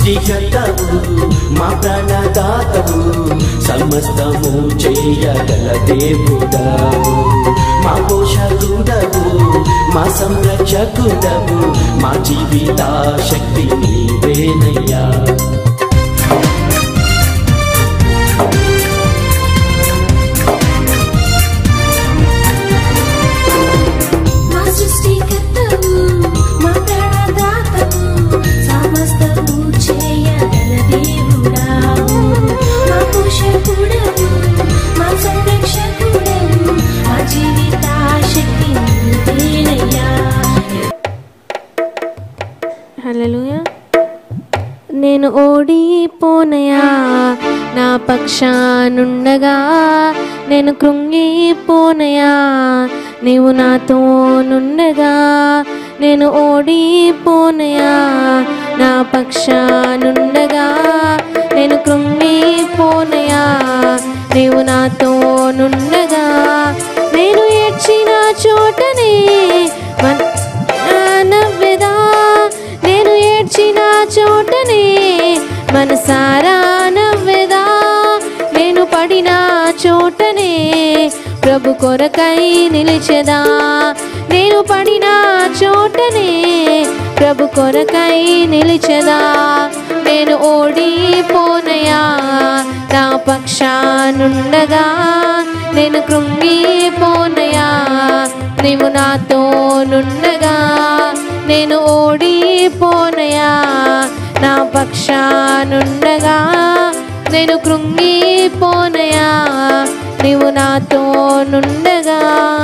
సృష్టికర్తవు మా ప్రాణదాతవు సమస్తము చేయగల దేవుడవు మా పోషకుడవు మా సంరక్షకుడవు మా జీవిత శక్తి నీవేనయ్యా మా సృష్టికర్తవు మా ప్రాణదాతవు సమస్తము చేయగల దేవుడావు మా పోషకుడవు మా సంరక్షకుడవు మా జీవిత శక్తి నీవేనయ్యా హల్లెలూయా నేను ఓడిపోనయా నా పక్షానుండగా నేను కృంగిపోనయా నీవు నాతో నుండగా నేను ఓడిపోనయా నా పక్షానుండగా నేను కృంగిపోనయా నీవు నాతో నుండగా నేను ఏడ్చిన చోటనే మన నవ్వెదా నేను ఏడ్చిన చోటనే మనసారా నవ్వెదా నేను పడిన చోటనే ప్రభు కొరకై నిలిచెదా నేను పడిన చోటనే ప్రభు కొరకై నిలిచెదా నేను ఓడిపోనయా నా పక్షానుండగా నేను కృంగిపోనయా నీవు నాతో నుండగా నేను ఓడిపోనయా నా పక్షానుండగా నేను కృంగిపోనయా నీవు నాతో నుండగా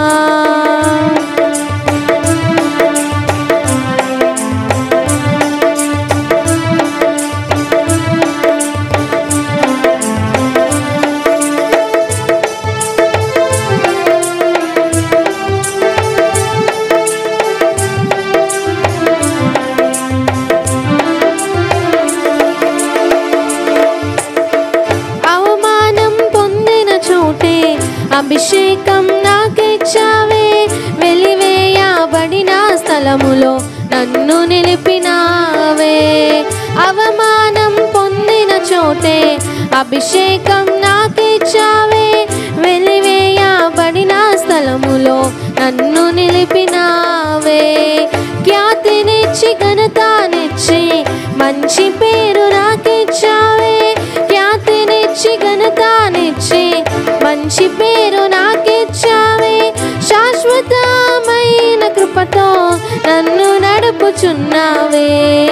అవమానం పొందిన చోటే అభిషేకం నాకిచ్చావే వెలివేయబడిన స్థలములో నన్ను నిలిపినావే అవమానం పొందిన చోటే అభిషేకం నాకిచ్చావే వెలివేయబడిన స్థలములో నన్ను నిలిపినావే ఖ్యాతినిచ్చి ఘనతానిచ్చి మంచి పేరు నాకిచ్చావే ఖ్యాతినిచ్చి ఘనతానిచ్చి మంచి పేరు నాకిచ్చావే శాశ్వతమైన కృపతో నన్ను నడుపుచున్నావే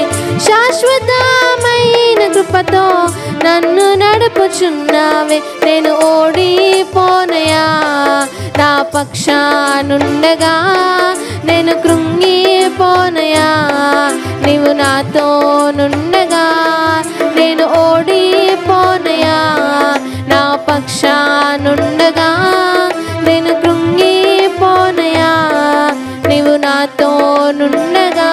శాశ్వతమైన కృపతో నన్ను నడుపుచున్నావే నేను ఓడిపోనయా నా పక్షానుండగా నేను కృంగిపోనయా నీవు నాతో నుండగా నేను ఓడిపోనయా నా పక్షానుండగా నేను కృంగిపోనయా నీవు నాతో నుండగా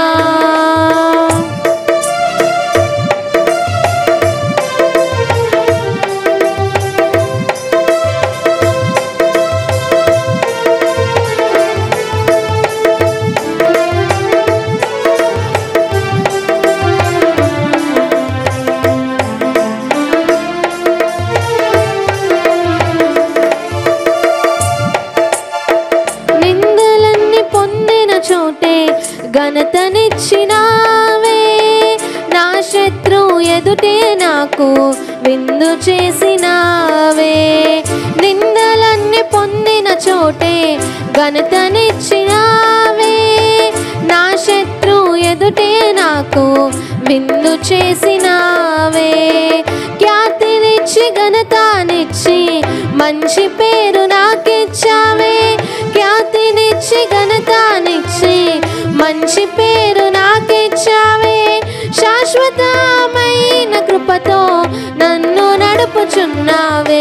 నిందలన్నీ పొందిన చోటే ఘనతనిచ్చినావే నా శత్రు ఎదుటే నాకు విందు చేసినావే నిందలన్నీ పొందిన చోటే ఘనతనిచ్చినావే నా శత్రు ఎదుటే నాకు విందు చేసినావే ఖ్యాతినిచ్చి ఘనతానిచ్చి మంచి పేరు నాకిచ్చావే ఖ్యాతినిచ్చి ఘనతానిచ్చి మంచి పేరు నాకిచ్చావే శాశ్వతమైన కృపతో నన్ను నడుపుచున్నావే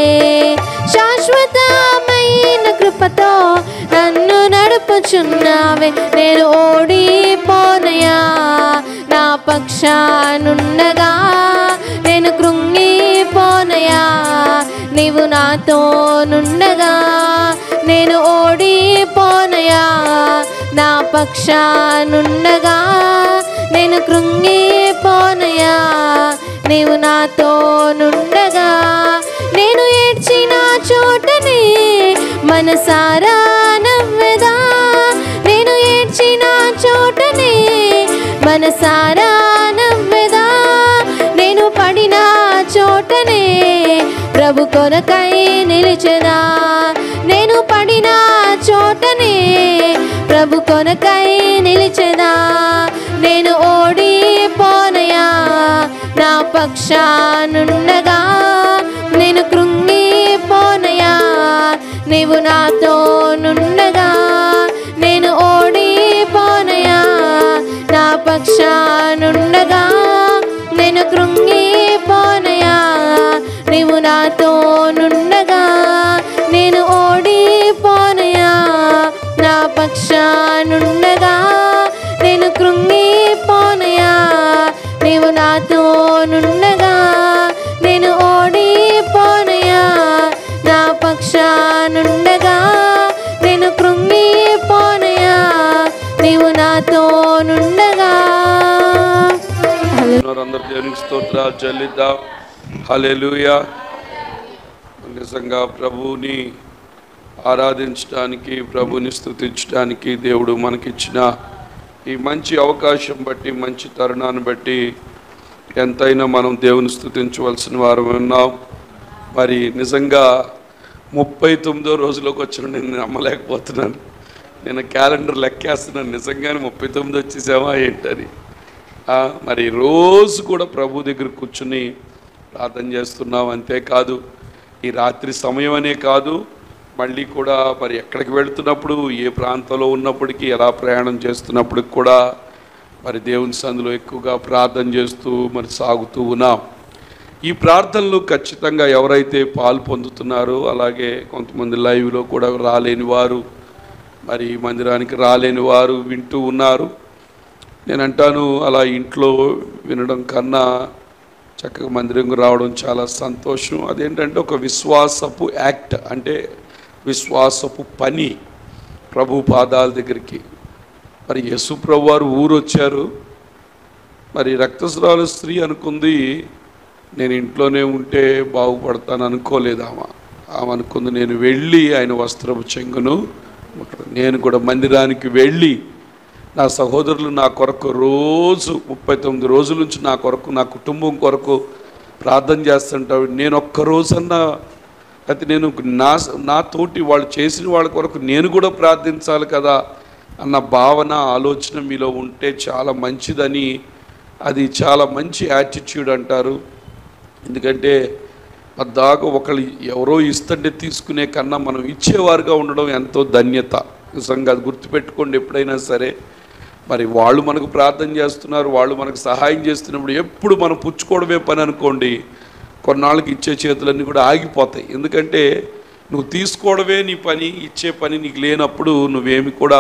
శాశ్వతమైన కృపతో నన్ను నడుపుచున్నావే నేను ఓడిపోనయా నా పక్షానుండగా నేను కృంగిపోనయా నీవు నాతో నుండగా నేను ఓడిపోనయా నా పక్షానుండగా నేను కృంగిపోనయా నీవు నాతో నుండగా నేను ఏడ్చిన చోటనే మనసారా నవ్వెదా నేను ఏడ్చిన చోటనే మనసారా నవ్వెదా నేను పడిన చోటనే ప్రభు కొరకై నిలిచెదా నేను పడిన చోటనే ప్రభు కొనకై నిలిచెదా నేను ఓడిపోనయా నా పక్షానుండగా నేను కృంగిపోనయా నీవు నాతో నుండగా నేను ఓడిపోనయా నా పక్షానుండగా నేను కృంగిపోనయా నీవు నాతో నుండగా నేను ఓడిపోనయా నా పక్షానుండగా నేను కృంగిపోనయా నీవు నాతో నుండగా నేను ఓడిపోనయా నా పక్షానుండగా నేను కృంగిపోనయా నీవు నాతో నుండగా అందరు దేవునికి స్తోత్రాలు చెల్లిద్దాం హల్లెలూయా నిజంగా ప్రభువుని ఆరాధించడానికి ప్రభుని స్తుతించడానికి దేవుడు మనకిచ్చిన ఈ మంచి అవకాశం బట్టి మంచి తరుణాన్ని బట్టి ఎంతైనా మనం దేవుని స్తుతించవలసిన వారం ఉన్నాం మరి నిజంగా ముప్పై తొమ్మిదో రోజులోకి వచ్చిన నేను నమ్మలేకపోతున్నాను నేను క్యాలెండర్ లెక్కేస్తున్నాను నిజంగానే ముప్పై తొమ్మిది వచ్చేసామా ఏంటని ఆ, మరి రోజు కూడా ప్రభు దగ్గర కూర్చుని ప్రార్థన చేస్తున్నాం అంతేకాదు ఈ రాత్రి సమయం అనే కాదు మళ్ళీ కూడా మరి ఎక్కడికి వెళుతున్నప్పుడు ఏ ప్రాంతంలో ఉన్నప్పటికీ ఎలా ప్రయాణం చేస్తున్నప్పటికి కూడా మరి దేవుని సందులో ఎక్కువగా ప్రార్థన చేస్తూ మరి సాగుతూ ఉన్నాం ఈ ప్రార్థనలు ఖచ్చితంగా ఎవరైతే పాలు పొందుతున్నారో అలాగే కొంతమంది లైవ్లో కూడా రాలేని వారు మరి మందిరానికి రాలేని వారు వింటూ ఉన్నారు నేను అంటాను అలా ఇంట్లో వినడం కన్నా చక్కగా మందిరంకు రావడం చాలా సంతోషం అదేంటంటే ఒక విశ్వాసపు యాక్ట్ అంటే విశ్వాసపు పని ప్రభు పాదాల దగ్గరికి మరి యశు ప్రభు వారు ఊరు వచ్చారు మరి రక్తస్రావ స్త్రీ అనుకుంది నేను ఇంట్లోనే ఉంటే బాగుపడతాను అనుకోలేదు ఆమె ఆమె అనుకుంది నేను వెళ్ళి ఆయన వస్త్రపు చెంగును ముట్టను. నేను కూడా మందిరానికి వెళ్ళి నా సహోదరులు నా కొరకు రోజు ముప్పై తొమ్మిది రోజుల నుంచి నా కొరకు నా కుటుంబం కొరకు ప్రార్థన చేస్తుంటావు నేను ఒక్క రోజన్నా అయితే నేను నా నా తోటి వాళ్ళు చేసిన వాళ్ళ కొరకు నేను కూడా ప్రార్థించాలి కదా అన్న భావన ఆలోచన మీలో ఉంటే చాలా మంచిదని అది చాలా మంచి యాటిట్యూడ్ అంటారు ఎందుకంటే పద్దాక ఒకళ్ళు ఎవరో ఇస్తుంటే తీసుకునే కన్నా మనం ఇచ్చేవారుగా ఉండడం ఎంతో ధన్యత నిజంగా అది గుర్తుపెట్టుకోండి ఎప్పుడైనా సరే మరి వాళ్ళు మనకు ప్రార్థన చేస్తున్నారు వాళ్ళు మనకు సహాయం చేస్తున్నప్పుడు ఎప్పుడు మనం పుచ్చుకోవడమే పని అనుకోండి కొన్నాళ్ళకి ఇచ్చే చేతులన్నీ కూడా ఆగిపోతాయి ఎందుకంటే నువ్వు తీసుకోవడమే నీ పని ఇచ్చే పని నీకు లేనప్పుడు నువ్వేమి కూడా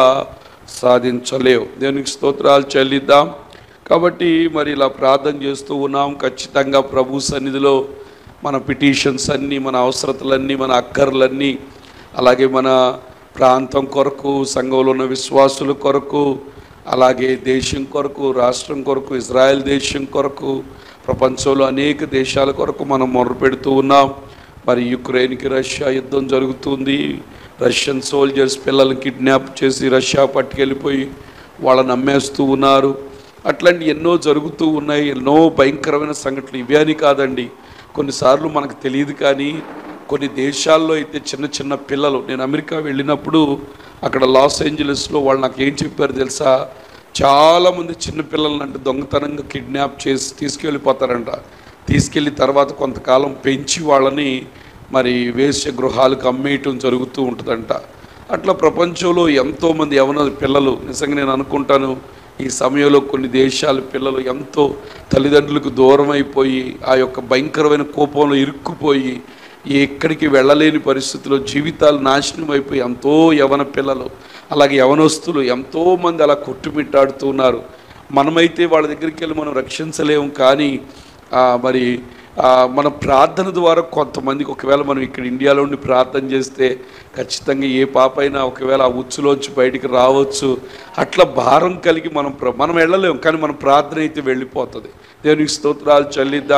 సాధించలేవు దేవునికి స్తోత్రాలు చెల్లిద్దాం కాబట్టి మరి ఇలా ప్రార్థన చేస్తూ ఉన్నాం ఖచ్చితంగా ప్రభు సన్నిధిలో మన పిటిషన్స్ అన్నీ మన అవసరతలన్నీ మన అక్కర్లన్నీ అలాగే మన ప్రాంతం కొరకు సంఘంలో ఉన్న విశ్వాసుల కొరకు అలాగే దేశం కొరకు రాష్ట్రం కొరకు ఇజ్రాయెల్ దేశం కొరకు ప్రపంచంలో అనేక దేశాల కొరకు మనం మొర్రపెడుతూ ఉన్నాం మరి యుక్రెయిన్కి రష్యా యుద్ధం జరుగుతుంది రష్యన్ సోల్జర్స్ పిల్లల్ని కిడ్నాప్ చేసి రష్యా పట్టుకెళ్ళిపోయి వాళ్ళని అమ్మేస్తూ ఉన్నారు అట్లాంటి ఎన్నో జరుగుతూ ఉన్నాయి ఎన్నో భయంకరమైన సంఘటనలు ఇవే అని కాదండి కొన్నిసార్లు మనకు తెలియదు కానీ కొన్ని దేశాల్లో అయితే చిన్న చిన్న పిల్లలు నేను అమెరికా వెళ్ళినప్పుడు అక్కడ లాస్ ఏంజలస్లో వాళ్ళు నాకు ఏం చెప్పారు తెలుసా చాలామంది చిన్న పిల్లల్ని అంటే దొంగతనంగా కిడ్నాప్ చేసి తీసుకెళ్ళిపోతారంట తీసుకెళ్ళి తర్వాత కొంతకాలం పెంచి వాళ్ళని మరి వేశ్య గృహాలకు అమ్మేయటం జరుగుతూ ఉంటుందంట అట్లా ప్రపంచంలో ఎంతోమంది యవన పిల్లలు నిజంగా నేను అనుకుంటాను ఈ సమయంలో కొన్ని దేశాల పిల్లలు ఎంతో తల్లిదండ్రులకు దూరం అయిపోయి ఆ యొక్క భయంకరమైన కోపంలో ఇరుక్కుపోయి ఎక్కడికి వెళ్ళలేని పరిస్థితిలో జీవితాలు నాశనం అయిపోయి ఎంతో యవన పిల్లలు అలాగే యవనస్తులు ఎంతోమంది అలా కొట్టుమిట్టాడుతూ ఉన్నారు మనమైతే వాళ్ళ దగ్గరికి వెళ్ళి మనం రక్షించలేము కానీ ఆ, మరి ఆ, మన ప్రార్థన ద్వారా కొంతమందికి ఒకవేళ మనం ఇక్కడ ఇండియాలో ఉండి ప్రార్థన చేస్తే ఖచ్చితంగా ఏ పాప అయినా ఒకవేళ ఆ ఉచ్చులోంచి బయటికి రావచ్చు అట్లా భారం కలిగి మనం ప్ర- మనం వెళ్ళలేము కానీ మన ప్రార్థన అయితే వెళ్ళిపోతుంది దేవునికి స్తోత్రాలు చెల్లిద్దాం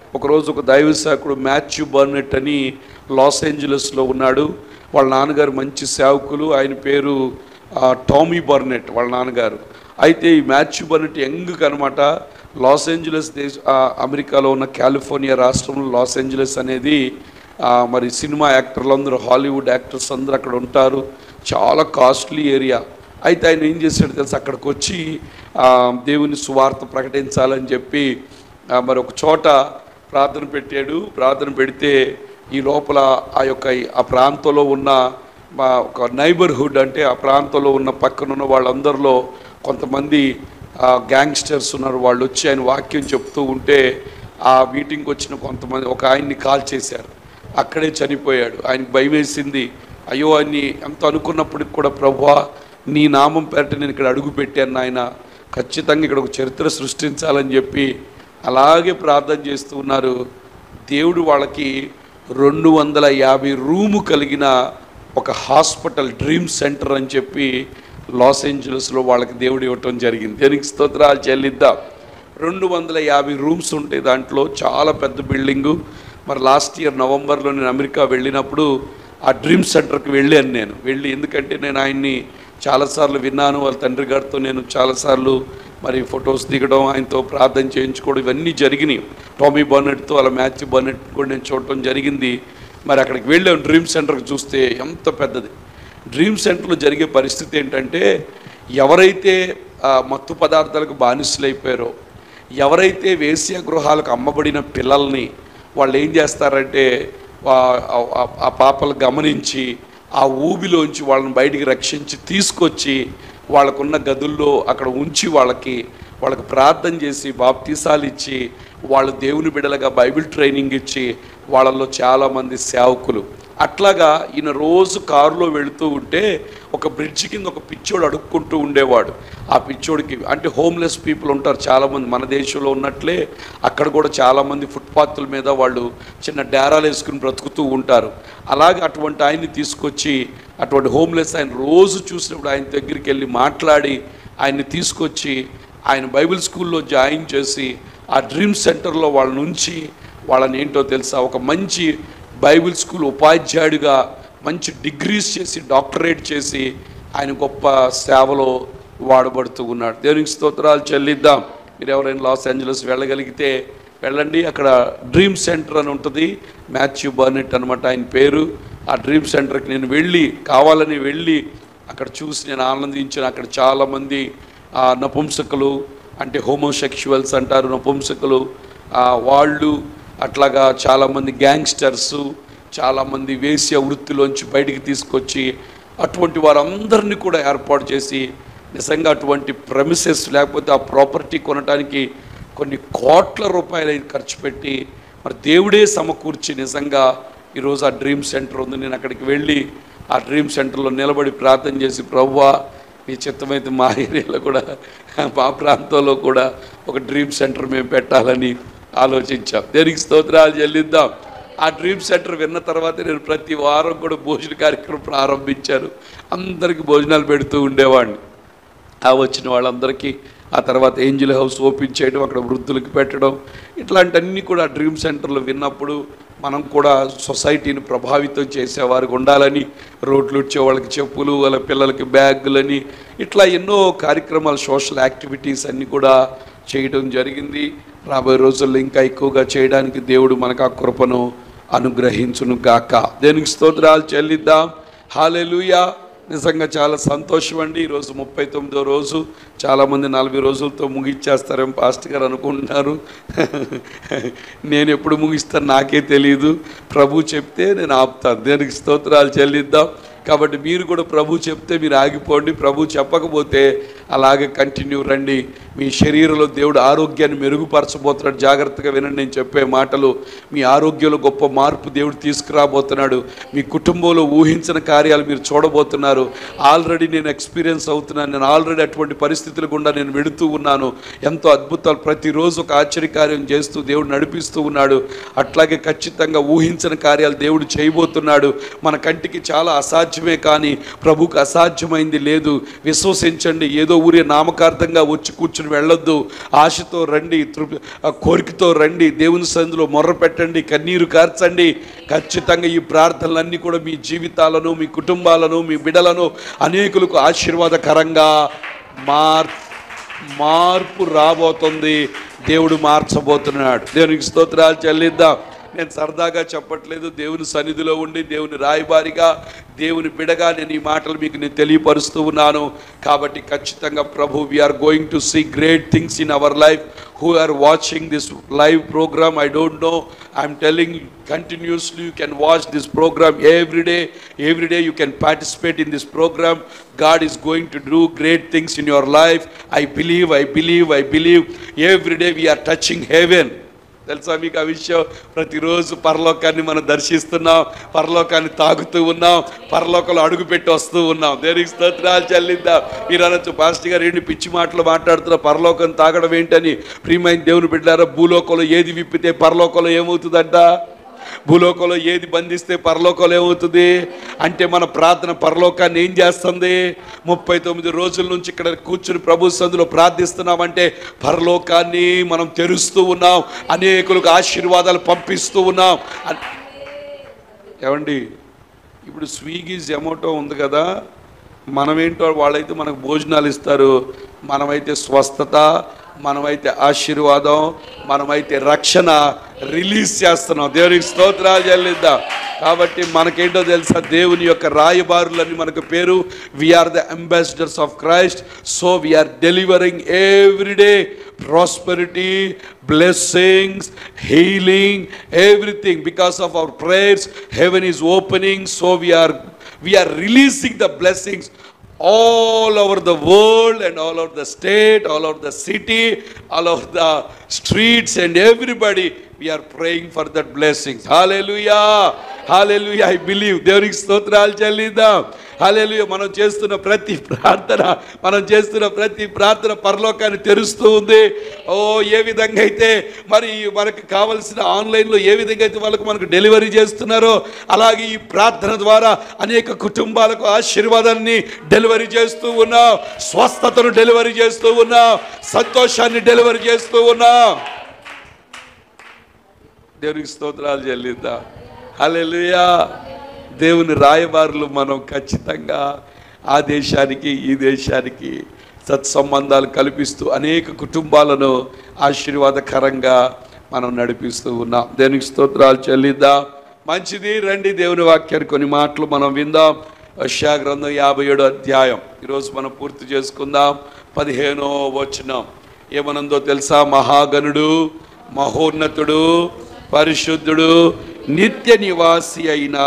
ఒకరోజు ఒక దైవ సేవకుడు మాథ్యూ బర్నెట్ అని లాస్ ఏంజలస్లో ఉన్నాడు వాళ్ళ నాన్నగారు మంచి సేవకులు ఆయన పేరు ఆ, టామీ బర్నెట్ వాళ్ళ నాన్నగారు అయితే ఈ మాథ్యూ బర్నెట్ యంగ్ అనమాట లాస్ ఏంజలస్ దేశ ఆ, అమెరికాలో ఉన్న కాలిఫోర్నియా రాష్ట్రంలో లాస్ ఏంజలస్ అనేది ఆ, మరి సినిమా యాక్టర్లు అందరూ హాలీవుడ్ యాక్టర్స్ అందరూ అక్కడ ఉంటారు చాలా కాస్ట్లీ ఏరియా అయితే ఆయన ఏం చేశాడు తెలుసు అక్కడికి వచ్చి ఆ, దేవుని సువార్త ప్రకటించాలని చెప్పి ఆ, మరి ఒక చోట ప్రార్థన పెట్టాడు ప్రార్థన పెడితే ఈ లోపల ఆ యొక్క ఆ ప్రాంతంలో ఉన్న మా ఒక నైబర్హుడ్ అంటే ఆ ప్రాంతంలో ఉన్న పక్కన ఉన్న వాళ్ళందరిలో కొంతమంది గ్యాంగ్స్టర్స్ ఉన్నారు వాళ్ళు వచ్చి ఆయన వాక్యం చెప్తూ ఉంటే ఆ మీటింగ్కి వచ్చిన కొంతమంది ఒక ఆయన్ని కాల్ చేశారు అక్కడే చనిపోయాడు ఆయనకి భయం వేసింది అయ్యో ఆయన్ని ఎంత అనుకున్నప్పటికి కూడా ప్రభువా నీ నామం పేరట నేను ఇక్కడ అడుగు పెట్టాను నాయన ఖచ్చితంగా ఇక్కడ ఒక చరిత్ర సృష్టించాలని చెప్పి అలాగే ప్రార్థన చేస్తూ ఉన్నారు దేవుడు వాళ్ళకి రెండు వందల యాభై రూము కలిగిన ఒక హాస్పిటల్ డ్రీమ్ సెంటర్ అని చెప్పి లాస్ ఏంజలస్లో వాళ్ళకి దేవుడు ఇవ్వటం జరిగింది దేనికి స్తోత్రాలు చెల్లిద్దాం రెండు వందల యాభై రూమ్స్ ఉంటాయి దాంట్లో చాలా పెద్ద బిల్డింగు మరి లాస్ట్ ఇయర్ నవంబర్లో నేను అమెరికా వెళ్ళినప్పుడు ఆ డ్రీమ్ సెంటర్కి వెళ్ళాను నేను వెళ్ళి ఎందుకంటే నేను ఆయన్ని చాలాసార్లు విన్నాను వాళ్ళ తండ్రి గారితో నేను చాలాసార్లు మరి ఫొటోస్ దిగడం ఆయనతో ప్రార్థన చేయించుకోవడం ఇవన్నీ జరిగినాయి టామీ బర్నెట్తో వాళ్ళ మాథ్యూ బర్నెట్ కూడా నేను చూడటం జరిగింది మరి అక్కడికి వెళ్ళాం డ్రీమ్ సెంటర్కి చూస్తే ఎంత పెద్దది డ్రీమ్ సెంటర్లో జరిగే పరిస్థితి ఏంటంటే ఎవరైతే ఆ, మత్తు పదార్థాలకు బానిసలైపోయారో ఎవరైతే వేశ్య గృహాలకు అమ్మబడిన పిల్లల్ని వాళ్ళు ఏం చేస్తారంటే వా- ఆ- ఆ- ఆ పాపలు గమనించి ఆ ఊబిలోంచి వాళ్ళని బయటికి రక్షించి తీసుకొచ్చి వాళ్ళకున్న గదుల్లో అక్కడ ఉంచి వాళ్ళకి వాళ్ళకి ప్రార్థన చేసి బాప్తీసాలు ఇచ్చి వాళ్ళు దేవుని బిడలుగా బైబిల్ ట్రైనింగ్ ఇచ్చి వాళ్ళల్లో చాలామంది సేవకులు అట్లాగా ఈయన రోజు కారులో వెళుతూ ఉంటే ఒక బ్రిడ్జ్ కింద ఒక పిచ్చోడు అడుక్కుంటూ ఉండేవాడు ఆ పిచ్చోడికి అంటే హోమ్లెస్ పీపుల్ ఉంటారు చాలామంది మన దేశంలో ఉన్నట్లే అక్కడ కూడా చాలామంది ఫుట్పాత్ల మీద వాళ్ళు చిన్న డేరాలు వేసుకుని బ్రతుకుతూ ఉంటారు అలాగే అటువంటి ఆయన్ని తీసుకొచ్చి అటువంటి హోమ్లెస్ ఆయన రోజు చూసినప్పుడు ఆయన దగ్గరికి వెళ్ళి మాట్లాడి ఆయన్ని తీసుకొచ్చి ఆయన బైబిల్ స్కూల్లో జాయిన్ చేసి ఆ డ్రీమ్ సెంటర్లో వాళ్ళ నుంచి వాళ్ళని ఏంటో తెలుసా ఒక మంచి బైబిల్ స్కూల్ ఉపాధ్యాయుడిగా మంచి డిగ్రీస్ చేసి డాక్టరేట్ చేసి ఆయన గొప్ప సేవలో వాడబడుతూ ఉన్నాడు దేవునికి స్తోత్రాలు చెల్లిద్దాం మీరు ఎవరైనా లాస్ ఏంజలస్ వెళ్ళగలిగితే వెళ్ళండి అక్కడ డ్రీమ్ సెంటర్ అని ఉంటుంది మాథ్యూ బర్నెట్ అనమాట ఆయన పేరు ఆ డ్రీమ్ సెంటర్కి నేను వెళ్ళి కావాలని వెళ్ళి అక్కడ చూసి నేను ఆనందించిన అక్కడ చాలామంది ఆ, నపుంసకులు అంటే హోమోసెక్షువల్స్ అంటారు నపుంసకులు ఆ, వాళ్ళు అట్లాగా చాలామంది గ్యాంగ్స్టర్స్ చాలామంది వేశ్య వృత్తిలోంచి బయటికి తీసుకొచ్చి అటువంటి వారందరినీ కూడా ఏర్పాటు చేసి నిజంగా అటువంటి ప్రమిసెస్ లేకపోతే ఆ ప్రాపర్టీ కొనడానికి కొన్ని కోట్ల రూపాయలు అయితే ఖర్చు పెట్టి మరి దేవుడే సమకూర్చి నిజంగా ఈరోజు ఆ డ్రీమ్ సెంటర్ ఉంది నేను అక్కడికి వెళ్ళి ఆ డ్రీమ్ సెంటర్లో నిలబడి ప్రార్థన చేసి ప్రవ్వా మీ చిత్తమైతే మా ఏరియాలో కూడా మా ప్రాంతంలో కూడా ఒక డ్రీమ్ సెంటర్ మేము పెట్టాలని ఆలోచించాం దేనికి స్తోత్రాలు చెల్లిద్దాం ఆ డ్రీమ్ సెంటర్ విన్న తర్వాత నేను ప్రతి వారం కూడా భోజన కార్యక్రమం ప్రారంభించాను అందరికీ భోజనాలు పెడుతూ ఉండేవాడిని ఆ వచ్చిన వాళ్ళందరికీ ఆ తర్వాత ఏంజిల్ హౌస్ ఓపెన్ చేయడం అక్కడ వృద్ధులకు పెట్టడం ఇట్లాంటివన్నీ కూడా డ్రీమ్ సెంటర్లో విన్నప్పుడు మనం కూడా సొసైటీని ప్రభావితం చేసేవారికి ఉండాలని రోడ్లు వచ్చే వాళ్ళకి చెప్పులు వాళ్ళ పిల్లలకి బ్యాగులని ఇట్లా ఎన్నో కార్యక్రమాలు సోషల్ యాక్టివిటీస్ అన్నీ కూడా చేయడం జరిగింది రాబోయే రోజుల్లో ఇంకా ఎక్కువగా చేయడానికి దేవుడు మనకు ఆ కృపను అనుగ్రహించును గాక దేనికి స్తోత్రాలు చెల్లిద్దాం హాలెలుయా నిజంగా చాలా సంతోషం అండి ఈరోజు ముప్పై తొమ్మిదో రోజు చాలామంది నలభై రోజులతో ముగిచ్చేస్తారేమో పాస్టర్ గారు అనుకుంటున్నారు నేను ఎప్పుడు ముగిస్తాను నాకే తెలియదు ప్రభు చెప్తే నేను ఆపుతాను దేనికి స్తోత్రాలు చెల్లిద్దాం కాబట్టి మీరు కూడా ప్రభు చెప్తే మీరు ఆగిపోండి ప్రభు చెప్పకపోతే అలాగే కంటిన్యూ రండి మీ శరీరంలో దేవుడు ఆరోగ్యాన్ని మెరుగుపరచబోతున్నాడు జాగ్రత్తగా వినండి నేను చెప్పే మాటలు మీ ఆరోగ్యంలో గొప్ప మార్పు దేవుడు తీసుకురాబోతున్నాడు మీ కుటుంబంలో ఊహించిన కార్యాలు మీరు చూడబోతున్నారు ఆల్రెడీ నేను ఎక్స్పీరియన్స్ అవుతున్నాను నేను ఆల్రెడీ అటువంటి పరిస్థితులు గుండా నేను వెళుతూ ఉన్నాను ఎంతో అద్భుతాలు ప్రతిరోజు ఒక ఆశ్చర్యకార్యం చేస్తూ దేవుడు నడిపిస్తూ ఉన్నాడు అట్లాగే ఖచ్చితంగా ఊహించిన కార్యాలు దేవుడు చేయబోతున్నాడు మన కంటికి చాలా అసాధ్యం సాధ్యమే కానీ ప్రభుకు అసాధ్యమైంది లేదు విశ్వసించండి ఏదో ఊరే నామకార్థంగా వచ్చి కూర్చుని వెళ్ళొద్దు ఆశతో రండి తృప్తి ఆ కోరికతో రండి దేవుని సందులో మొర్ర పెట్టండి కన్నీరు కార్చండి ఖచ్చితంగా ఈ ప్రార్థనలన్నీ కూడా మీ జీవితాలను మీ కుటుంబాలను మీ బిడలను అనేకులకు ఆశీర్వాదకరంగా మార్ మార్పు రాబోతుంది దేవుడు మార్చబోతున్నాడు దేవునికి స్తోత్రాలు చెల్లిద్దాం నేను సరదాగా చెప్పట్లేదు దేవుని సన్నిధిలో ఉండి దేవుని రాయబారిగా దేవుని బిడగా నేను ఈ మాటలు మీకు నేను తెలియపరుస్తూ ఉన్నాను కాబట్టి ఖచ్చితంగా ప్రభు we're going to see great things in our life who are watching this live program i don't know i'm telling you continuously you can watch this program every day every day you can participate in this program god is going to do great things in your life i believe i believe i believe every day we are touching heaven తెలుసా మీకు ఆ విషయం ప్రతిరోజు పరలోకాన్ని మనం దర్శిస్తున్నాం పరలోకాన్ని తాగుతూ ఉన్నాం పరలోకంలో అడుగు పెట్టి వస్తూ ఉన్నాం దేనికి స్తోత్రాలు చెల్లిద్దాం మీరు అనొచ్చు పాస్టర్ గారు ఏంటి పిచ్చి మాటలు మాట్లాడుతున్నా పరలోకం తాగడం ఏంటని ప్రియమైన దేవుని బిడ్డారా భూలోకంలో ఏది విప్పితే పరలోకంలో ఏమవుతుందంట భూలోకంలో ఏది బంధిస్తే పరలోకంలో ఏమవుతుంది అంటే మన ప్రార్థన పరలోకాన్ని ఏం చేస్తుంది ముప్పై తొమ్మిది రోజుల నుంచి ఇక్కడ కూర్చుని ప్రభు సందులో ప్రార్థిస్తున్నామంటే పరలోకాన్ని మనం తెరుస్తూ ఉన్నాం అనేకులకు ఆశీర్వాదాలు పంపిస్తూ ఉన్నాం అన్- ఏమండి ఇప్పుడు స్విగ్గీ జొమాటో ఉంది కదా మనమేంటో వాళ్ళైతే మనకు భోజనాలు ఇస్తారు మనమైతే స్వస్థత మనమైతే ఆశీర్వాదం మనమైతే రక్షణ రిలీజ్ చేస్తున్నాం దేవునికి స్తోత్రాలు చెల్లిద్దాం కాబట్టి మనకేంటో తెలుసా దేవుని యొక్క రాయబారులని మనకు పేరు we're the ambassadors of Christ so we're delivering every day prosperity, blessings, healing, everything. Because of our prayers, heaven is opening. So we are we are releasing the blessings all over the world and all over the state, all over the city, all over the streets and everybody. We are praying for that blessings. Hallelujah. Hallelujah. I believe. దేవునికి స్తోత్రాలు చెల్లిద్దాం హల్లెలూయా మనం చేస్తున్న ప్రతి ప్రార్థన మనం చేస్తున్న ప్రతి ప్రార్థన పరలోకాన్ని తెరుస్తూ ఉంది ఓ ఏ విధంగా అయితే మరి మనకు కావలసిన ఆన్లైన్లో ఏ విధంగా అయితే వాళ్ళకు మనకు డెలివరీ చేస్తున్నారో అలాగే ఈ ప్రార్థన ద్వారా అనేక కుటుంబాలకు ఆశీర్వాదాన్ని డెలివరీ చేస్తూ ఉన్నాం స్వస్థతను డెలివరీ చేస్తూ ఉన్నాం సంతోషాన్ని డెలివరీ చేస్తూ ఉన్నాం దేవునికి స్తోత్రాలు చెల్లిద్దాం హల్లెలూయా దేవుని రాయబారులు మనం ఖచ్చితంగా ఆ దేశానికి ఈ దేశానికి సత్సంబంధాలు కల్పిస్తూ అనేక కుటుంబాలను ఆశీర్వాదకరంగా మనం నడిపిస్తూ ఉన్నాం దేవునికి స్తోత్రాలు చెల్లిద్దాం మంచిది రండి దేవుని వాక్యాన్ని కొన్ని మాటలు మనం విందాం యెషయా గ్రంథం యాభై ఏడో అధ్యాయం ఈరోజు మనం పూర్తి చేసుకుందాం పదిహేనో వచనం ఏమనందో తెలుసా మహాగణుడు మహోన్నతుడు పరిశుద్ధుడు నిత్య నివాసి అయిన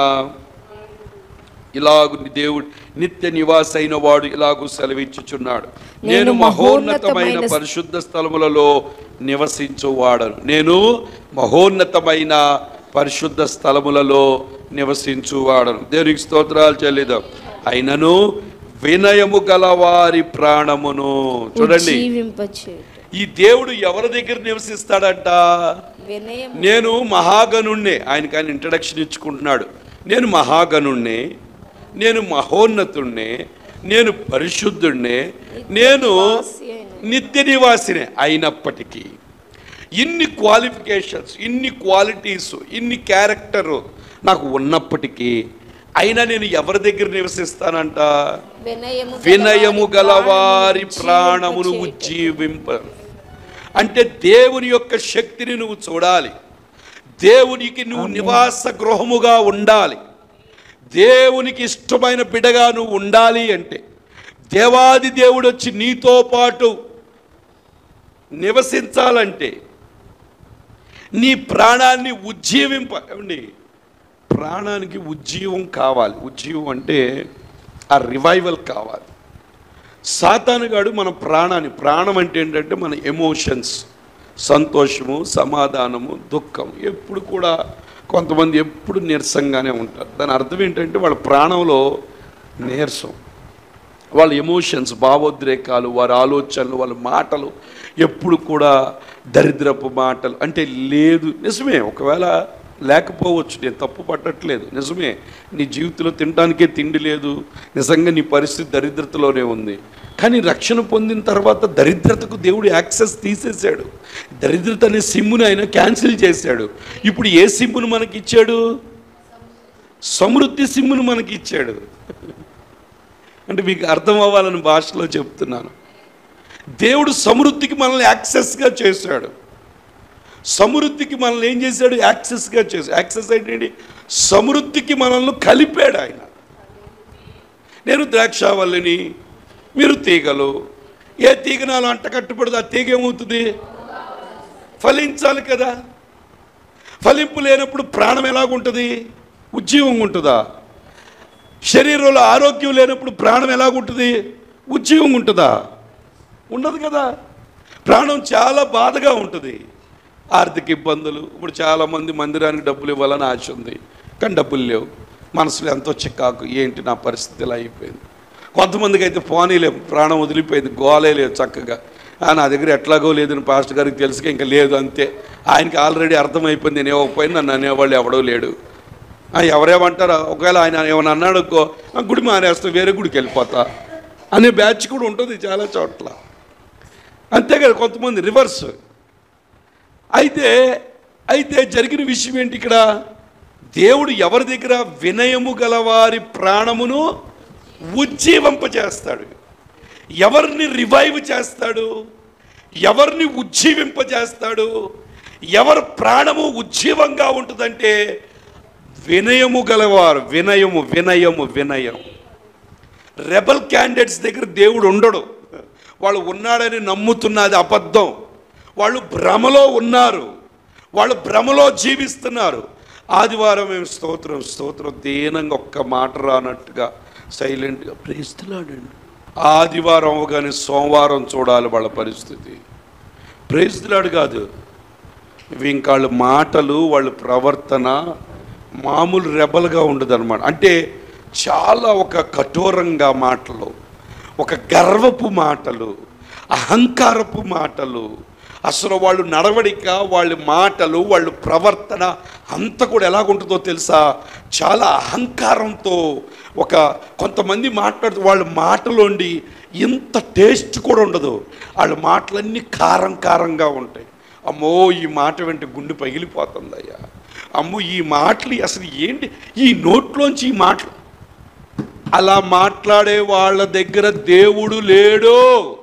ఇలాగు దేవుడు నిత్య నివాసి అయిన వాడు ఇలాగూ సెలవిచ్చుచున్నాడు నేను నేను మహోన్నతమైన మహోన్నతమైన పరిశుద్ధ స్థలములలో నివసించువాడను నేను మహోన్నతమైన పరిశుద్ధ స్థలములలో నివసించువాడను దేవునికి స్తోత్రాలు చెల్లిదాం అయినను వినయము గలవారి ప్రాణమును చూడండి జీవింపచేయుట ఈ దేవుడు ఎవరి దగ్గర నివసిస్తాడంట వినయం నేను మహాగణుణ్ణే ఆయనకి ఆయన ఇంట్రడక్షన్ ఇచ్చుకుంటున్నాడు నేను మహాగణుణ్ణే నేను మహోన్నతుణ్ణే నేను పరిశుద్ధుణ్ణే నేను నిత్య నివాసినే అయినప్పటికీ ఇన్ని క్వాలిఫికేషన్స్ ఇన్ని క్వాలిటీస్ ఇన్ని క్యారెక్టరు నాకు ఉన్నప్పటికీ అయినా నేను ఎవరి దగ్గర నివసిస్తానంట వినయము వినయము గలవారి ప్రాణమును ఉజ్జీవింప అంటే దేవుని యొక్క శక్తిని నువ్వు చూడాలి దేవునికి నువ్వు నివాస గృహముగా ఉండాలి దేవునికి ఇష్టమైన బిడగా నువ్వు ఉండాలి అంటే దేవాది దేవుడు వచ్చి నీతో పాటు నివసించాలంటే నీ ప్రాణాన్ని ఉజ్జీవింప ఏమండి ప్రాణానికి ఉజ్జీవం కావాలి ఉజ్జీవం అంటే ఆ రివైవల్ కావాలి సాతానుగాడు మన ప్రాణాన్ని ప్రాణం అంటే ఏంటంటే మన ఎమోషన్స్ సంతోషము సమాధానము దుఃఖం ఎప్పుడు కూడా కొంతమంది ఎప్పుడు నీరసంగానే ఉంటారు దాని అర్థం ఏంటంటే వాళ్ళ ప్రాణంలో నీరసం వాళ్ళ ఎమోషన్స్ భావోద్రేకాలు వారి ఆలోచనలు వాళ్ళ మాటలు ఎప్పుడు కూడా దరిద్రపు మాటలు అంటే లేదు నిజమే ఒకవేళ లేకపోవచ్చు నేను తప్పు పట్టట్లేదు నిజమే నీ జీవితంలో తినడానికే తిండి లేదు నిజంగా నీ పరిస్థితి దరిద్రతలోనే ఉంది కానీ రక్షణ పొందిన తర్వాత దరిద్రతకు దేవుడు యాక్సెస్ తీసేశాడు దరిద్రత అనే సిమ్ముని ఆయన క్యాన్సిల్ చేశాడు ఇప్పుడు ఏ సిమ్మును మనకి ఇచ్చాడు సమృద్ధి సిమ్మును మనకి ఇచ్చాడు అంటే మీకు అర్థం అవ్వాలని భాషలో చెప్తున్నాను దేవుడు సమృద్ధికి మనల్ని యాక్సెస్గా చేశాడు సమృద్ధికి మనల్ని ఏం చేశాడు యాక్సెస్గా చేశాడు యాక్సెస్ అంటే ఏంటి సమృద్ధికి మనల్ని కలిపాడు ఆయన నేను ద్రాక్షావల్లిని మీరు తీగలు ఏ తీగ నాలో అంట కట్టుబడదు ఆ తీగ ఏమవుతుంది ఫలించాలి కదా ఫలింపు లేనప్పుడు ప్రాణం ఎలాగుంటుంది ఉజ్జీవంగా ఉంటుందా శరీరంలో ఆరోగ్యం లేనప్పుడు ప్రాణం ఎలాగుంటుంది ఉజ్జీవంగా ఉంటుందా ఉండదు కదా ప్రాణం చాలా బాధగా ఉంటుంది ఆర్థిక ఇబ్బందులు ఇప్పుడు చాలామంది మందిరానికి డబ్బులు ఇవ్వాలని ఆశ ఉంది కానీ డబ్బులు లేవు మనసులో ఎంతో చిక్కాకు ఏంటి నా పరిస్థితి ఇలా అయిపోయింది కొంతమందికి అయితే పోనీ లేవు ప్రాణం వదిలిపోయింది గోలే లేదు చక్కగా ఆ, నా దగ్గర ఎట్లాగో లేదని పాస్టర్ గారికి తెలుసుక ఇంకా లేదు అంతే ఆయనకి ఆల్రెడీ అర్థమైపోయింది నేను ఇవ్వకపోయినా నన్ను అనేవాళ్ళు ఎవడో లేడు ఆ, ఎవరేమంటారా ఒకవేళ ఆయన ఏమైనా అన్నాడు అనుకో, "ఆ, గుడి మానేస్తా వేరే గుడికి వెళ్ళిపోతా అనే బ్యాచ్ కూడా ఉంటుంది చాలా చోట్ల అంతే కదా కొంతమంది రివర్స్ అయితే అయితే జరిగిన విషయం ఏంటి ఇక్కడ దేవుడు ఎవరి దగ్గర వినయము గలవారి ప్రాణమును ఉజ్జీవింపజేస్తాడు ఎవరిని రివైవ్ చేస్తాడు ఎవరిని ఉజ్జీవింపజేస్తాడు ఎవరి ప్రాణము ఉజ్జీవంగా ఉంటుందంటే వినయము గలవారు వినయము వినయము వినయం రెబల్ క్యాండిడేట్స్ దగ్గర దేవుడు ఉండడు వాళ్ళు ఉన్నాడని నమ్ముతున్నది అబద్ధం వాళ్ళు భ్రమలో ఉన్నారు వాళ్ళు భ్రమలో జీవిస్తున్నారు ఆదివారం మేము స్తోత్రం స్తోత్రం దీనంగా ఒక్క మాట రానట్టుగా సైలెంట్గా ప్రేస్తున్నాడండి ఆదివారం అవగానే సోమవారం చూడాలి వాళ్ళ పరిస్థితి ప్రేస్తున్నాడు కాదు ఇవి ఇంకా వాళ్ళ మాటలు వాళ్ళ ప్రవర్తన మామూలు రెబల్గా ఉండదు అనమాట అంటే చాలా ఒక కఠోరంగా మాటలు ఒక గర్వపు మాటలు అహంకారపు మాటలు అసలు వాళ్ళు నడవడిక వాళ్ళ మాటలు వాళ్ళ ప్రవర్తన అంతా కూడా ఎలాగుంటుందో తెలుసా చాలా అహంకారంతో ఒక కొంతమంది మాట్లాడుతూ వాళ్ళ మాటలోండి ఇంత టేస్ట్ కూడా ఉండదు వాళ్ళ మాటలన్నీ కారం కారంగా ఉంటాయి అమ్మో ఈ మాట వెంట గుండె పగిలిపోతుంది అయ్యా అమ్మో ఈ మాటలు అసలు ఏంటి ఈ నోట్లోంచి ఈ మాటలు అలా మాట్లాడే వాళ్ళ దగ్గర దేవుడు లేడు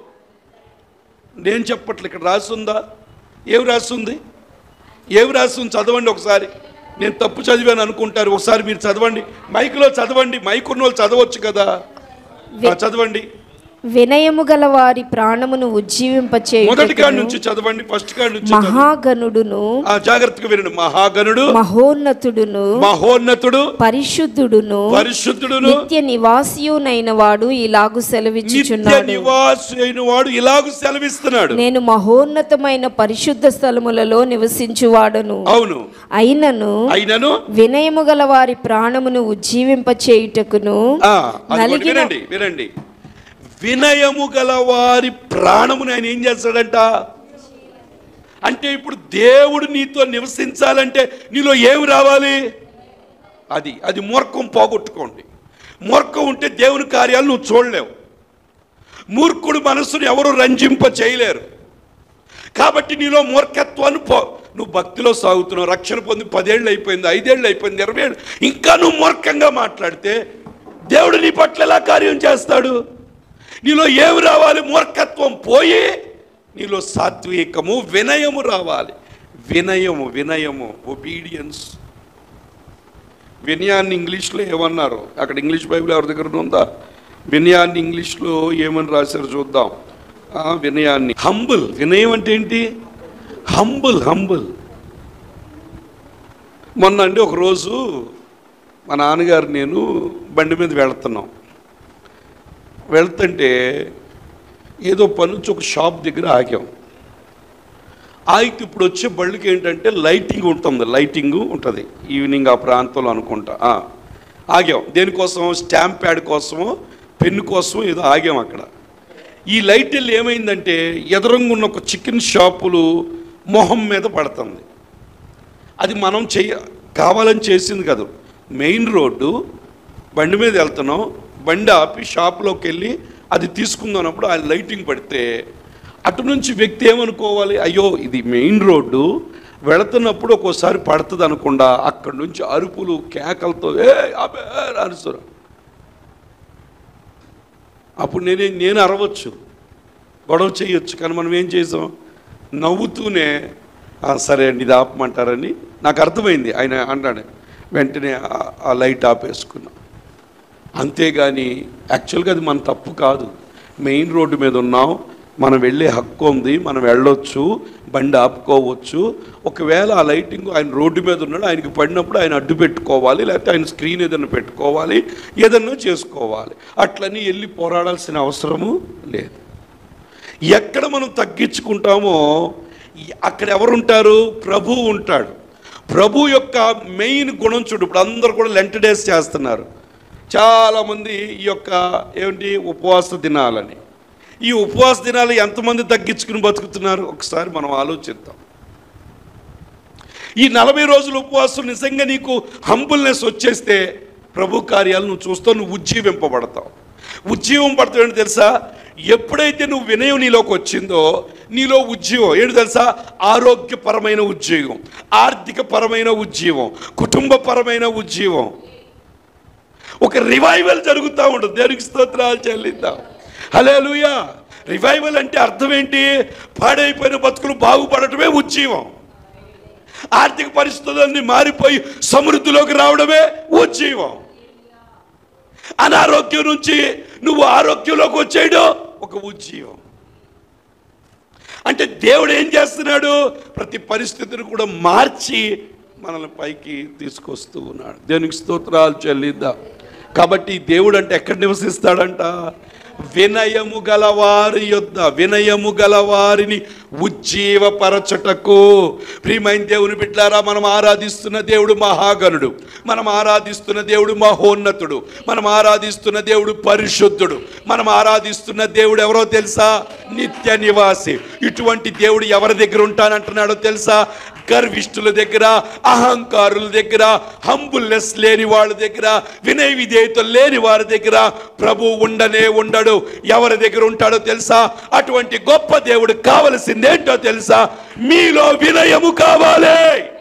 నేను చెప్పట్లే ఇక్కడ రాసుందా ఏమి రాస్తుంది ఏమి రాస్తుంది చదవండి ఒకసారి నేను తప్పు చదివాను అనుకుంటారు ఒకసారి మీరు చదవండి మైకులో చదవండి మైక్ ఉన్న వాళ్ళు చదవచ్చు కదా ఆ, చదవండి వినయము గల వారి ప్రాణమును మొదటి కాడి ఉజ్జీవింపచేయుటకును నుంచి చదవండి ఫస్ట్ కాడి నుంచి చదవండి. మహాగణుడును ఆ జాగ్రత్తగా వినండి మహాగణుడు మహోన్నతుడును మహోన్నతుడు పరిశుద్ధుడును పరిశుద్ధుడును నిత్య నివాసియునైన వాడు ఇలాగు నిత్య సెలవిచ్చుచున్నాడు నివాసి అయిన వాడు ఇలాగూ సెలవిస్తున్నాడు నేను మహోన్నతమైన పరిశుద్ధ స్థలములలో నివసించువాడను అవును అయినను అయినను వినయము గల వారి ప్రాణమును ఉజ్జీవింపచేయుటకును ఆ, అది ఒకటి నలిగిన వినండి వినండి వినయము గల వారి ప్రాణముని ఆయన ఏం చేస్తాడంట అంటే ఇప్పుడు దేవుడు నీతో నివసించాలంటే నీలో ఏమి రావాలి అది అది మూర్ఖం పోగొట్టుకోండి మూర్ఖం ఉంటే దేవుని కార్యాలు నువ్వు చూడలేవు మూర్ఖుడు మనస్సును ఎవరు రంజింప చేయలేరు కాబట్టి నీలో మూర్ఖత్వాన్ని పో నువ్వు భక్తిలో సాగుతున్నావు రక్షణ పొంది పదేళ్ళు అయిపోయింది ఐదేళ్ళు అయిపోయింది ఇరవై ఏళ్ళు ఇంకా నువ్వు మూర్ఖంగా మాట్లాడితే దేవుడు నీ పట్ల ఎలా కార్యం చేస్తాడు నీలో ఏమి రావాలి మూర్ఖత్వం పోయి నీలో సాత్వికము వినయము రావాలి వినయము వినయము ఒబీడియన్స్ వినయాన్ని ఇంగ్లీష్లో ఏమన్నారు అక్కడ ఇంగ్లీష్ బైబిల్ ఎవరి దగ్గర ఉందా వినయాన్ని ఇంగ్లీష్లో ఏమని రాశారు చూద్దాం ఆ, వినయాన్ని హంబుల్ వినయం అంటే ఏంటి హంబుల్ హంబుల్ మొన్న అండి ఒకరోజు మా నాన్నగారు నేను బండి మీద వెళ్తున్నాం వెళ్తుంటే ఏదో పని నుంచి ఒక షాప్ దగ్గర ఆగాం ఆగితే ఇప్పుడు వచ్చే బళ్ళకి ఏంటంటే లైటింగ్ ఉంటుంది లైటింగ్ ఉంటుంది ఈవినింగ్ ఆ ప్రాంతంలో అనుకుంటా ఆ, ఆగాం దేనికోసం స్టాంప్ ప్యాడ్ కోసమో పెన్ను కోసం ఏదో ఆగాం అక్కడ ఈ లైట్ వెళ్ళి ఏమైందంటే ఎదురంగా ఉన్న ఒక చికెన్ షాపులు మొహం మీద పడుతుంది అది మనం చెయ్య కావాలని చేసింది కాదు మెయిన్ రోడ్డు బండి మీద వెళ్తున్నాం బండి ఆపి షాప్లోకి వెళ్ళి అది తీసుకుందానప్పుడు ఆ లైటింగ్ పడితే అటు నుంచి వ్యక్తి ఏమనుకోవాలి అయ్యో ఇది మెయిన్ రోడ్డు వెళుతున్నప్పుడు ఒక్కోసారి పడుతుంది అనకుండా అక్కడి నుంచి అరుపులు కేకలతో ఏ ఆపే అరుస్తారు అప్పుడు నేనే నేను అరవచ్చు గొడవ చేయొచ్చు కానీ మనం ఏం చేసాం నవ్వుతూనే "ఆ, సరే అండి ఇది ఆపమంటారని నాకు అర్థమైంది ఆయన అన్నాడు వెంటనే ఆ- ఆ లైట్ ఆపేసుకున్నా అంతేగాని యాక్చువల్గా అది మన తప్పు కాదు మెయిన్ రోడ్డు మీద ఉన్నాం మనం వెళ్ళే హక్కు ఉంది మనం వెళ్ళొచ్చు బండి ఆపుకోవచ్చు ఒకవేళ ఆ లైటింగ్ ఆయన రోడ్డు మీద ఉన్నాడు ఆయనకి పడినప్పుడు ఆయన అడ్డు పెట్టుకోవాలి లేకపోతే ఆయన స్క్రీన్ ఏదైనా పెట్టుకోవాలి ఏదన్నా చేసుకోవాలి అట్లని వెళ్ళి పోరాడాల్సిన అవసరము లేదు ఎక్కడ మనం తగ్గించుకుంటామో ఈ- అక్కడ ఎవరుంటారు ప్రభు ఉంటాడు ప్రభు యొక్క మెయిన్ గుణం చూడు ఇప్పుడు అందరూ కూడా లెంట్ డేస్ చేస్తున్నారు చాలామంది ఈ యొక్క ఏమిటి ఉపవాస దినాలని ఈ ఉపవాస దినాలు ఎంతమంది తగ్గించుకుని బతుకుతున్నారు ఒకసారి మనం ఆలోచిద్దాం ఈ నలభై రోజుల ఉపవాసం నిజంగా నీకు హంబుల్నెస్ వచ్చేస్తే ప్రభు కార్యాలు నువ్వు చూస్తావు నువ్వు ఉజ్జీవింపబడతావు ఉజ్జీవం పడతావు ఏంటి తెలుసా ఎప్పుడైతే నువ్వు వినయం నీలోకి వచ్చిందో నీలో ఉద్యోగం ఏంటి తెలుసా ఆరోగ్యపరమైన ఉద్యోగం ఆర్థిక పరమైన ఉద్యోగం కుటుంబపరమైన ఉద్యోగం ఒక రివైవల్ జరుగుతూ ఉంటుంది దేవునికి స్తోత్రాలు చెల్లిద్దాం హలేలుయా రివైవల్ అంటే అర్థం ఏంటి పాడైపోయిన బతుకులు బాగుపడటమే ఉజ్జీవం ఆర్థిక పరిస్థితులన్నీ మారిపోయి సమృద్ధిలోకి రావడమే ఉజ్జీవం అనారోగ్యం నుంచి నువ్వు ఆరోగ్యంలోకి వచ్చేయడం ఒక ఉజ్జీవం అంటే దేవుడు ఏం చేస్తున్నాడు ప్రతి పరిస్థితిని కూడా మార్చి మనల్ని పైకి తీసుకొస్తూ ఉన్నాడు దేవునికి స్తోత్రాలు చెల్లిద్దాం కాబట్టి దేవుడు అంటే ఎక్కడ నివసిస్తాడంట వినయము గలవారి యొద్ద వినయము గలవారిని ఉజ్జీవపరచటకు ప్రియమైన దేవుని బిడ్డారా మనం ఆరాధిస్తున్న దేవుడు మహాగణుడు మనం ఆరాధిస్తున్న దేవుడు మహోన్నతుడు మనం ఆరాధిస్తున్న దేవుడు పరిశుద్ధుడు మనం ఆరాధిస్తున్న దేవుడు ఎవరో తెలుసా నిత్య నివాసి ఇటువంటి దేవుడు ఎవరి దగ్గర ఉంటానంటున్నాడో తెలుసా గర్విష్ఠుల దగ్గర అహంకారుల దగ్గర హంబుల్నెస్ లేని వాళ్ళ దగ్గర వినయ విధేయత లేని వారి దగ్గర ప్రభు ఉండనే ఉండడు ఎవరి దగ్గర ఉంటాడో తెలుసా అటువంటి గొప్ప దేవుడు కావలసిందేంటో తెలుసా మీలో వినయము కావాలి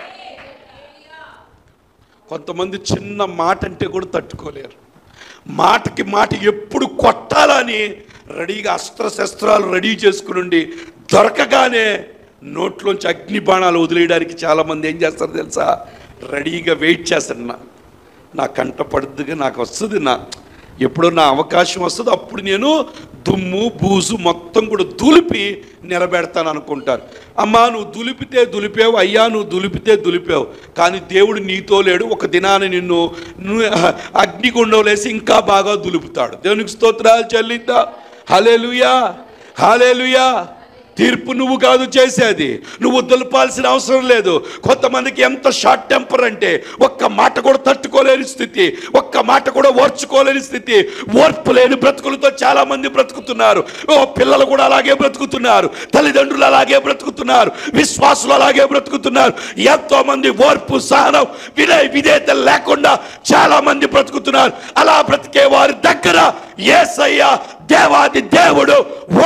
కొంతమంది చిన్న మాట అంటే కూడా తట్టుకోలేరు మాటకి మాట ఎప్పుడు కొట్టాలని రెడీగా అస్త్రశస్త్రాలు రెడీ చేసుకుని దొరకగానే నోట్లోంచి అగ్ని బాణాలు వదిలేయడానికి చాలామంది ఏం చేస్తారు తెలుసా రెడీగా వెయిట్ చేస్తారు నా నా కంట పడుద్దిగా నాకు వస్తుంది నా ఎప్పుడో నా అవకాశం వస్తుంది అప్పుడు నేను దుమ్ము బూజు మొత్తం కూడా దులిపి నిలబెడతాను అనుకుంటాను అమ్మా నువ్వు దులిపితే దులిపావు అయ్యా నువ్వు దులిపితే దులిపావు కానీ దేవుడు నీతో లేడు ఒక దినాన్ని నిన్ను నువ్వు అగ్నిగుండం లేసి ఇంకా బాగా దులుపుతాడు దేవునికి స్తోత్రాలు చెల్లిద్దా హలేలుయా హలేలుయా తీర్పు నువ్వు కాదు చేసేది నువ్వు దులపాల్సిన అవసరం లేదు కొంతమందికి ఎంత షార్ట్ టెంపర్ అంటే ఒక్క మాట కూడా తట్టుకోలేని స్థితి ఒక్క మాట కూడా ఓర్చుకోలేని స్థితి ఓర్పు లేని బ్రతుకులతో చాలా మంది బ్రతుకుతున్నారు ఓ పిల్లలు కూడా అలాగే బ్రతుకుతున్నారు తల్లిదండ్రులు అలాగే బ్రతుకుతున్నారు విశ్వాసులు అలాగే బ్రతుకుతున్నారు ఎంతో మంది ఓర్పు సహనం వినయ విధేయత లేకుండా చాలా మంది బ్రతుకుతున్నారు అలా బ్రతికే వారి దగ్గర ఏసయ్య దేవాది దేవుడు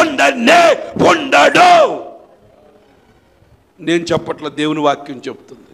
ఉండనే ఉండడు నేను చెప్పట్ల దేవుని వాక్యం చెప్తుంది